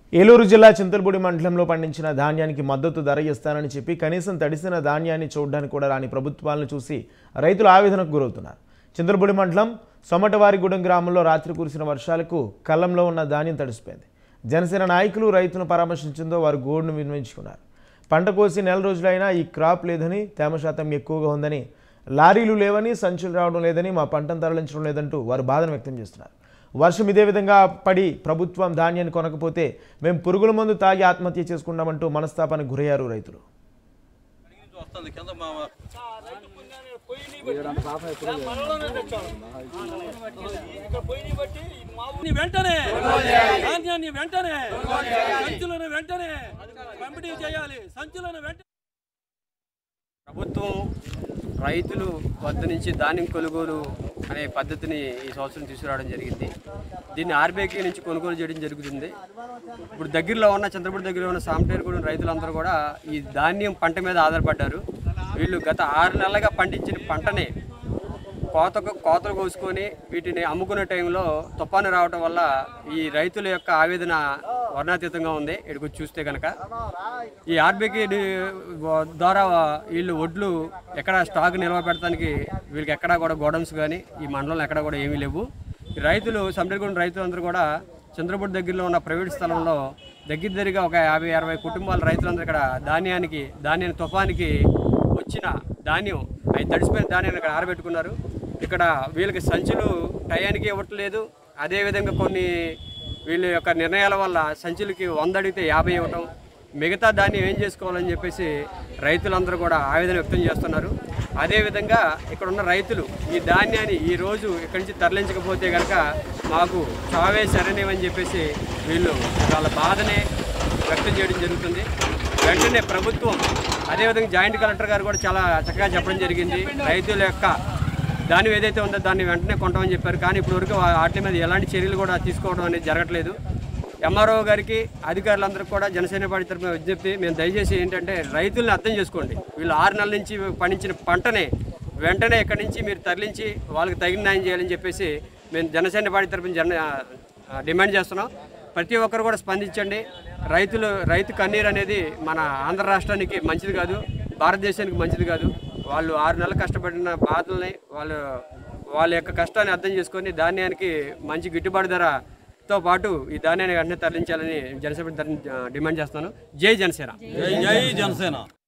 ఏలూరు జిల్లా చింతలపూడి మండలంలో పండించిన ధాన్యానికి మద్దతు ధర ఇస్తానని చెప్పి కనీసం తడిసిన ధాన్యాన్ని చూడడానికి కూడా రాని ప్రభుత్వాలను చూసి రైతులు ఆవేదనకు గురవుతున్నారు చింతలపూడి మండలం సొమటవారిగూడెం గ్రామంలో రాత్రి కురిసిన వర్షాలకు కళ్ళంలో ఉన్న ధాన్యం తడిసిపోయింది జనసేన నాయకులు రైతును పరామర్శించిందో వారు గోడును వినియోగించుకున్నారు పంట కోసి నెల రోజులైనా ఈ క్రాప్ లేదని తేమ శాతం ఎక్కువగా ఉందని లారీలు లేవని సంచులు రావడం లేదని మా పంటను తరలించడం లేదంటూ వారు బాధను వ్యక్తం చేస్తున్నారు వర్షం ఇదే విధంగా పడి ప్రభుత్వం ధాన్యాన్ని కొనకపోతే మేము పురుగుల మందు తాగి ఆత్మహత్య చేసుకున్నామంటూ మనస్తాపానికి గురయ్యారు రైతులు వస్తుంది కింద మా నీ వెంటనే ధాన్యాన్ని వెంటనే సంచులను వెంటనే పంపిణీ చేయాలి సంచులను వెంటనే ప్రభుత్వం రైతులు వద్ద నుంచి ధాన్యం కొనుగోలు అనే పద్ధతిని ఈ సంవత్సరం తీసుకురావడం జరిగింది దీన్ని ఆర్బీఐకి నుంచి కొనుగోలు చేయడం జరుగుతుంది ఇప్పుడు దగ్గరలో ఉన్న చంద్రపూడి దగ్గరలో ఉన్న సాంటేరుగూడెం రైతులందరూ కూడా ఈ ధాన్యం పంట మీద ఆధారపడ్డారు వీళ్ళు గత ఆరు నెలలుగా పండించిన పంటని కోత కోతలు కోసుకొని వీటిని అమ్ముకునే టైంలో తుఫాను రావటం వల్ల ఈ రైతుల యొక్క ఆవేదన వర్ణాతీతంగా ఉంది ఇక్కడికి వచ్చి చూస్తే కనుక ఈ ఆర్బీకి ద్వారా వీళ్ళు వడ్లు ఎక్కడ స్టాక్ నిల్వ పెడతానికి వీళ్ళకి ఎక్కడా కూడా గోడౌన్స్ కానీ ఈ మండలంలో ఎక్కడా కూడా ఏమీ లేవు ఈ రైతులు సంపర్గొండ రైతులందరూ కూడా చంద్రపూడి దగ్గరలో ఉన్న ప్రైవేట్ స్థలంలో దగ్గర దగ్గరగా ఒక యాభై అరవై కుటుంబాల రైతులందరూ ఇక్కడ ధాన్యానికి ధాన్యాన్ని తుఫానికి వచ్చిన ధాన్యం అవి తడిసిపోయిన ధాన్యాన్ని ఇక్కడ ఆరబెట్టుకున్నారు ఇక్కడ వీళ్ళకి సంచులు టయానికి ఇవ్వట్లేదు అదేవిధంగా కొన్ని వీళ్ళ యొక్క నిర్ణయాల వల్ల సంచులకి వంద అడిగితే యాభై ఇవ్వటం మిగతా ధాన్యం ఏం చేసుకోవాలని చెప్పేసి రైతులందరూ కూడా ఆవేదన వ్యక్తం చేస్తున్నారు అదేవిధంగా ఇక్కడ ఉన్న రైతులు ఈ ధాన్యాన్ని ఈ రోజు ఇక్కడి నుంచి తరలించకపోతే కనుక మాకు చావే శరణ్యమని చెప్పేసి వీళ్ళు వాళ్ళ బాధనే వ్యక్తం చేయడం జరుగుతుంది వెంటనే ప్రభుత్వం అదేవిధంగా జాయింట్ కలెక్టర్ గారు కూడా చాలా చక్కగా చెప్పడం జరిగింది రైతుల యొక్క దాని ఏదైతే ఉందో దాన్ని వెంటనే కొంటామని చెప్పారు కానీ ఇప్పటివరకు వా- వాటి మీద ఎలాంటి చర్యలు కూడా తీసుకోవడం అనేది జరగట్లేదు ఎంఆర్ఓ గారికి అధికారులందరికీ కూడా జనసేన పార్టీ తరఫున విజ్ఞప్తి మేము దయచేసి ఏంటంటే రైతుల్ని అర్థం చేసుకోండి వీళ్ళు ఆరు నెలల నుంచి పండించిన పంటనే వెంటనే ఇక్కడి నుంచి మీరు తరలించి వాళ్ళకి తగిన న్యాయం చేయాలని చెప్పేసి మేము జనసేన పార్టీ తరఫున జన ఆ, డిమాండ్ చేస్తున్నాం ప్రతి ఒక్కరు కూడా స్పందించండి రైతులు రైతు కన్నీరు అనేది మన ఆంధ్ర రాష్ట్రానికి మంచిది కాదు భారతదేశానికి మంచిది కాదు వాళ్ళు ఆరు నెలలు కష్టపడిన బాధల్ని వాళ్ళు వాళ్ళ యొక్క కష్టాన్ని అర్థం చేసుకొని ధాన్యానికి మంచి గిట్టుబాటు ధరతో పాటు ఈ ధాన్యాన్ని వెంటనే తరలించాలని జనసేన తరఫున డిమాండ్ చేస్తున్నాను జై జనసేన జై జై జనసేన